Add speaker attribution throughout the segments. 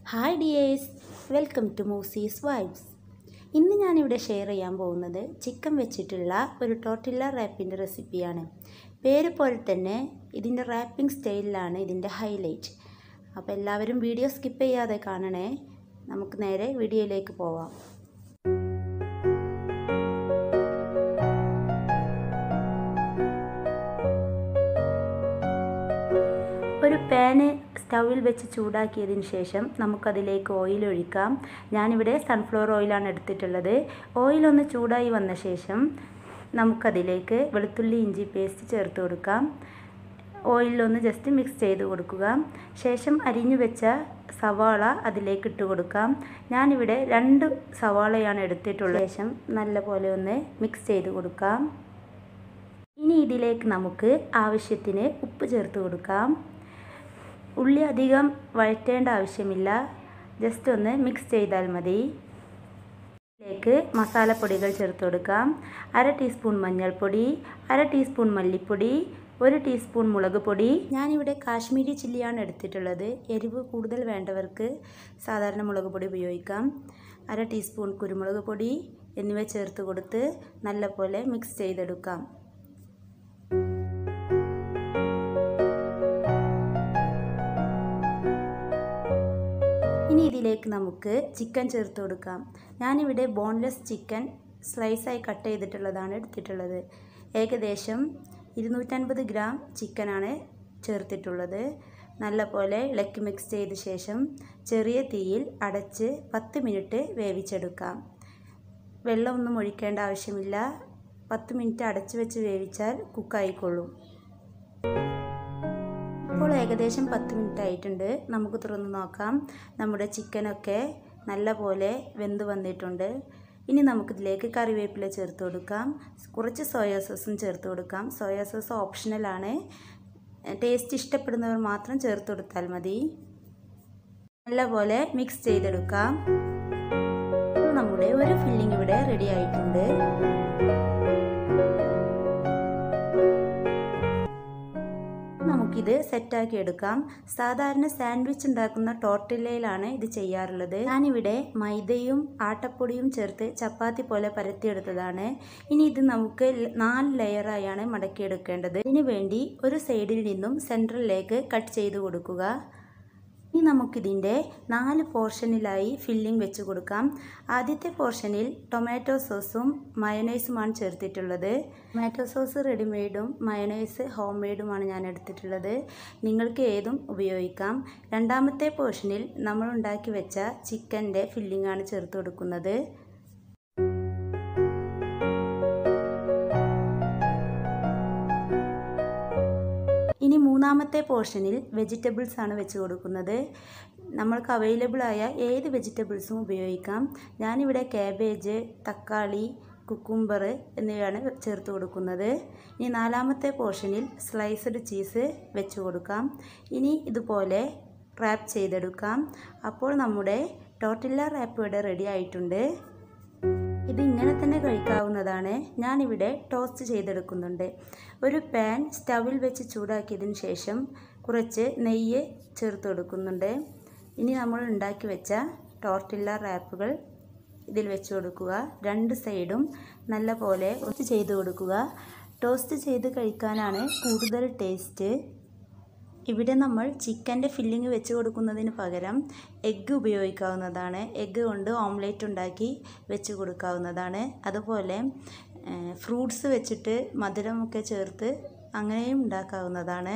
Speaker 1: hi dears welcome to Moosies vibes ഇന്ന് ഞാനിവിടെ share ചെയ്യാൻ പോകുന്നത് ചിക്കൻ വെച്ചിട്ടുള്ള ഒരു ടോട്ടില്ല റാപ്പിൻ്റെ റെസിപ്പിയാണ് പേര് പോലെ തന്നെ ഇതിൻ്റെ റാപ്പിംഗ് സ്റ്റൈലിലാണ് ഇതിൻ്റെ ഹൈലൈറ്റ് അപ്പോൾ എല്ലാവരും വീഡിയോ സ്കിപ്പ് ചെയ്യാതെ കാണണേ നമുക്ക് നേരെ വീഡിയോയിലേക്ക് പോവാം ഒരു പാന് സ്റ്റൗവിൽ വെച്ച് ചൂടാക്കിയതിന് ശേഷം നമുക്കതിലേക്ക് ഓയിൽ ഒഴിക്കാം ഞാനിവിടെ സൺഫ്ലവർ ഓയിലാണ് എടുത്തിട്ടുള്ളത് ഓയിലൊന്ന് ചൂടായി വന്ന ശേഷം നമുക്കതിലേക്ക് വെളുത്തുള്ളി ഇഞ്ചി പേസ്റ്റ് ചേർത്ത് കൊടുക്കാം ഓയിലൊന്ന് ജസ്റ്റ് മിക്സ് ചെയ്ത് കൊടുക്കുക ശേഷം അരിഞ്ഞു വെച്ച സവാള അതിലേക്ക് ഇട്ട് കൊടുക്കാം ഞാനിവിടെ രണ്ട് സവാളയാണ് എടുത്തിട്ടുള്ളത് ശേഷം നല്ലപോലെ ഒന്ന് മിക്സ് ചെയ്ത് കൊടുക്കാം ഇനി ഇതിലേക്ക് നമുക്ക് ആവശ്യത്തിന് ഉപ്പ് ചേർത്ത് കൊടുക്കാം ഉള്ളി അധികം വഴറ്റേണ്ട ആവശ്യമില്ല ജസ്റ്റ് ഒന്ന് മിക്സ് ചെയ്താൽ മതി ഇതിലേക്ക് മസാലപ്പൊടികൾ ചേർത്ത് കൊടുക്കാം അര ടീസ്പൂൺ മഞ്ഞൾപ്പൊടി അര ടീസ്പൂൺ മല്ലിപ്പൊടി ഒരു ടീസ്പൂൺ മുളക് പൊടി ഞാനിവിടെ കാശ്മീരി ചില്ലിയാണ് എടുത്തിട്ടുള്ളത് എരിവ് കൂടുതൽ വേണ്ടവർക്ക് സാധാരണ മുളക് പൊടി ഉപയോഗിക്കാം അര ടീസ്പൂൺ കുരുമുളക് പൊടി എന്നിവ ചേർത്ത് കൊടുത്ത് നല്ലപോലെ മിക്സ് ചെയ്തെടുക്കാം ഇനി ഇതിലേക്ക് നമുക്ക് ചിക്കൻ ചേർത്ത് കൊടുക്കാം ഞാനിവിടെ ബോൺലെസ് ചിക്കൻ സ്ലൈസായി കട്ട് ചെയ്തിട്ടുള്ളതാണ് എടുത്തിട്ടുള്ളത് ഏകദേശം ഇരുന്നൂറ്റൻപത് ഗ്രാം ചിക്കനാണ് ചേർത്തിട്ടുള്ളത് നല്ലപോലെ ഇളക്കി മിക്സ് ചെയ്ത ശേഷം ചെറിയ തീയിൽ അടച്ച് പത്ത് മിനിറ്റ് വേവിച്ചെടുക്കാം വെള്ളമൊന്നും ഒഴിക്കേണ്ട ആവശ്യമില്ല പത്ത് മിനിറ്റ് അടച്ചു വെച്ച് വേവിച്ചാൽ കുക്കായിക്കൊള്ളും ഇപ്പോൾ ഏകദേശം പത്ത് മിനിറ്റ് ആയിട്ടുണ്ട് നമുക്ക് തുറന്ന് നോക്കാം നമ്മുടെ ചിക്കനൊക്കെ നല്ല പോലെ വെന്ത് വന്നിട്ടുണ്ട് ഇനി നമുക്കിതിലേക്ക് കറിവേപ്പില ചേർത്ത് കൊടുക്കാം കുറച്ച് സോയാ സോസും ചേർത്ത് കൊടുക്കാം സോയാ സോസ് ഓപ്ഷണലാണ് ടേസ്റ്റ് ഇഷ്ടപ്പെടുന്നവർ മാത്രം ചേർത്ത് കൊടുത്താൽ മതി നല്ലപോലെ മിക്സ് ചെയ്തെടുക്കാം നമ്മുടെ ഒരു ഫില്ലിംഗ് ഇവിടെ റെഡി ആയിട്ടുണ്ട് നമുക്കിത് സെറ്റാക്കി എടുക്കാം സാധാരണ സാൻഡ്വിച്ച് ഉണ്ടാക്കുന്ന ടോർട്ടില്ലയിലാണ് ഇത് ചെയ്യാറുള്ളത് ഞാനിവിടെ മൈദയും ആട്ടപ്പൊടിയും ചേർത്ത് ചപ്പാത്തി പോലെ പരത്തിയെടുത്തതാണ് ഇനി ഇത് നമുക്ക് നാല് ലെയറായാണ് മടക്കിയെടുക്കേണ്ടത് ഇതിനു വേണ്ടി ഒരു സൈഡിൽ നിന്നും സെൻട്രലിലേക്ക് കട്ട് ചെയ്ത് കൊടുക്കുക ഇനി നമുക്കിതിൻ്റെ നാല് പോർഷനിലായി ഫില്ലിംഗ് വെച്ച് കൊടുക്കാം ആദ്യത്തെ പോർഷനിൽ ടൊമാറ്റോ സോസും മയണൈസുമാണ് ചേർത്തിട്ടുള്ളത് ടൊമാറ്റോ സോസ് റെഡിമെയ്ഡും മയണൈസ് ഹോം മെയ്ഡുമാണ് ഞാൻ എടുത്തിട്ടുള്ളത് നിങ്ങൾക്ക് ഏതും ഉപയോഗിക്കാം രണ്ടാമത്തെ പോർഷനിൽ നമ്മൾ ഉണ്ടാക്കി വെച്ച ചിക്കൻ്റെ ഫില്ലിംഗാണ് ചേർത്ത് കൊടുക്കുന്നത് ഇനി മൂന്നാമത്തെ പോർഷനിൽ വെജിറ്റബിൾസ് ആണ് വെച്ച് കൊടുക്കുന്നത് നമ്മൾക്ക് അവൈലബിൾ ആയ ഏത് വെജിറ്റബിൾസും ഉപയോഗിക്കാം ഞാനിവിടെ കാബേജ് തക്കാളി കുക്കുംബർ എന്നിവയാണ് ചേർത്ത് കൊടുക്കുന്നത് ഇനി നാലാമത്തെ പോർഷനിൽ സ്ലൈസ്ഡ് ചീസ് വെച്ച് കൊടുക്കാം ഇനി ഇതുപോലെ റാപ്പ് ചെയ്തെടുക്കാം അപ്പോൾ നമ്മുടെ ടോട്ടില്ല റാപ്പ് ഇവിടെ റെഡി ആയിട്ടുണ്ട് ഇത് ഇങ്ങനെ തന്നെ കഴിക്കാവുന്നതാണ് ഞാനിവിടെ ടോസ്റ്റ് ചെയ്തെടുക്കുന്നുണ്ട് ഒരു പാൻ സ്റ്റവിൽ വെച്ച് ചൂടാക്കിയതിന് ശേഷം കുറച്ച് നെയ്യ് ചേർത്ത് കൊടുക്കുന്നുണ്ട് ഇനി നമ്മൾ ഉണ്ടാക്കി വെച്ച ടോർട്ടില്ല റാപ്പുകൾ ഇതിൽ വെച്ച് കൊടുക്കുക രണ്ട് സൈഡും നല്ല പോലെ ടോസ്റ്റ് ചെയ്ത് കൊടുക്കുക ടോസ്റ്റ് ചെയ്ത് കഴിക്കാനാണ് കൂടുതൽ ടേസ്റ്റ് ഇവിടെ നമ്മൾ ചിക്കൻ്റെ ഫില്ലിങ് വെച്ച് കൊടുക്കുന്നതിന് പകരം എഗ്ഗ് ഉപയോഗിക്കാവുന്നതാണ് എഗ്ഗ് കൊണ്ട് ഓംലേറ്റ് ഉണ്ടാക്കി വെച്ച് കൊടുക്കാവുന്നതാണ് അതുപോലെ ഫ്രൂട്ട്സ് വെച്ചിട്ട് മധുരമൊക്കെ ചേർത്ത് അങ്ങനെയും ഉണ്ടാക്കാവുന്നതാണ്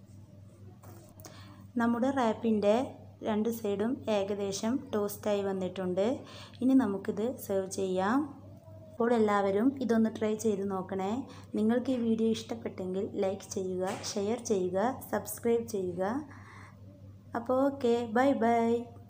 Speaker 1: നമ്മുടെ റാപ്പിൻ്റെ രണ്ട് സൈഡും ഏകദേശം ടോസ്റ്റായി വന്നിട്ടുണ്ട് ഇനി നമുക്കിത് സെർവ് ചെയ്യാം അപ്പോൾ എല്ലാവരും ഇതൊന്ന് ട്രൈ ചെയ്ത് നോക്കണേ നിങ്ങൾക്ക് ഈ വീഡിയോ ഇഷ്ടപ്പെട്ടെങ്കിൽ ലൈക്ക് ചെയ്യുക ഷെയർ ചെയ്യുക സബ്സ്ക്രൈബ് ചെയ്യുക അപ്പോൾ ഓക്കെ ബൈ ബൈ